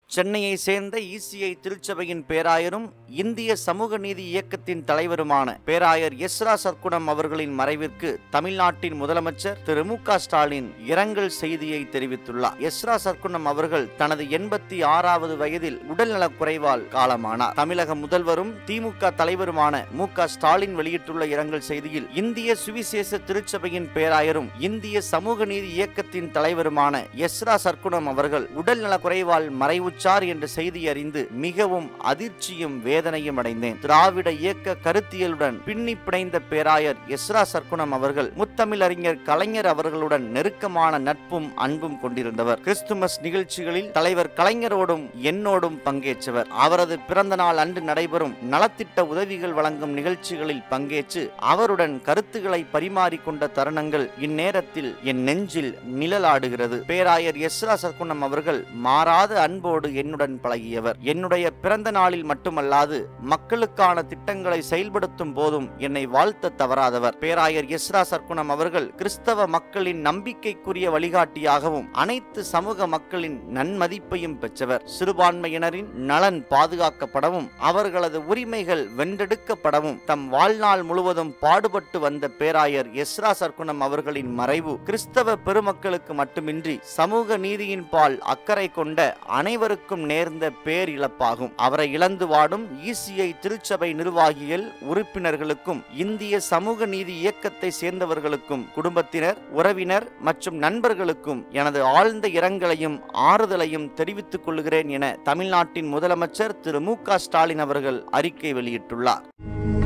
சென்னையை சேர்ந்த இசிஐ திருச்சபையின் பேராயரும் இந்திய சமூக நீதி இயக்கத்தின் தலைவருமான பேராயர் எஸ்ரா சர்க்குணம் அவர்களின் மறைவிற்கு தமிழ்நாட்டின் முதலமைச்சர் திரு மு க ஸ்டாலின் இரங்கல் செய்தியை தெரிவித்துள்ளார் எஸ்ரா சர்க்குணம் அவர்கள் தனது எண்பத்தி ஆறாவது வயதில் உடல்நலக் குறைவால் காலமானார் தமிழக முதல்வரும் திமுக தலைவருமான மு க ஸ்டாலின் வெளியிட்டுள்ள இரங்கல் செய்தியில் இந்திய சுவிசேஷ திருச்சபையின் பேராயரும் இந்திய சமூக நீதி இயக்கத்தின் தலைவருமான எஸ்ரா சர்க்குணம் அவர்கள் உடல்நலக் குறைவால் மறைவுற்றார் என்ற செய்தி அறிந்து மிகவும் அதிர்ச்சியும் வேதனையும் அடைந்தேன் திராவிட இயக்க கருத்தியலுடன் பின்னி பிணைந்த பேராயர் எஸ்ரா சர்க்குணம் அவர்கள் முத்தமிழறிஞர் கலைஞர் அவர்களுடன் நெருக்கமான நட்பும் அன்பும் கொண்டிருந்தவர் கிறிஸ்துமஸ் நிகழ்ச்சிகளில் தலைவர் கலைஞரோடும் என்னோடும் பங்கேற்றவர் அவரது பிறந்த நாள் அன்று நடைபெறும் நலத்திட்ட உதவிகள் வழங்கும் நிகழ்ச்சிகளில் பங்கேற்று அவருடன் கருத்துக்களை பரிமாறிக்கொண்ட தருணங்கள் இந்நேரத்தில் என் நெஞ்சில் நிழலாடுகிறது பேராயர் எஸ்ரா சர்க்குணம் அவர்கள் மாறாத அன்போடு என்னுடன் பழகியவர் என்னுடைய பிறந்த நாளில் மட்டுமல்லாது மக்களுக்கான திட்டங்களை செயல்படுத்தும் போதும் என்னை வாழ்த்த தவறாதவர் பேராயர் எஸ்ரா சர்க்குணம் அவர்கள் கிறிஸ்தவ மக்களின் நம்பிக்கைக்குரிய வழிகாட்டியாகவும் அனைத்து சமூக மக்களின் நன்மதிப்பையும் பெற்றவர் சிறுபான்மையினரின் நலன் பாதுகாக்கப்படவும் அவர்களது உரிமைகள் வென்றெடுக்கப்படவும் தம் வாழ்நாள் முழுவதும் பாடுபட்டு வந்த பேராயர் எஸ்ரா சர்க்குணம் அவர்களின் மறைவு கிறிஸ்தவ பெருமக்களுக்கு மட்டுமின்றி சமூக நீதியின் பால் அக்கறை கொண்ட அனைவருக்கும் நேர்ந்த பேரிழப்பாகும் அவரை இழந்து வாடும் இசிஐ திருச்சபை நிர்வாகிகள் உறுப்பினர்களுக்கும் இந்திய சமூக நீதி இயக்கத்தை சேர்ந்தவர்களுக்கும் குடும்பத்தினர் உறவினர் மற்றும் நண்பர்களுக்கும் எனது ஆழ்ந்த இரங்கலையும் ஆறுதலையும் தெரிவித்துக் கொள்கிறேன் என தமிழ்நாட்டின் முதலமைச்சர் திரு மு க ஸ்டாலின் அவர்கள் அறிக்கை வெளியிட்டுள்ளார்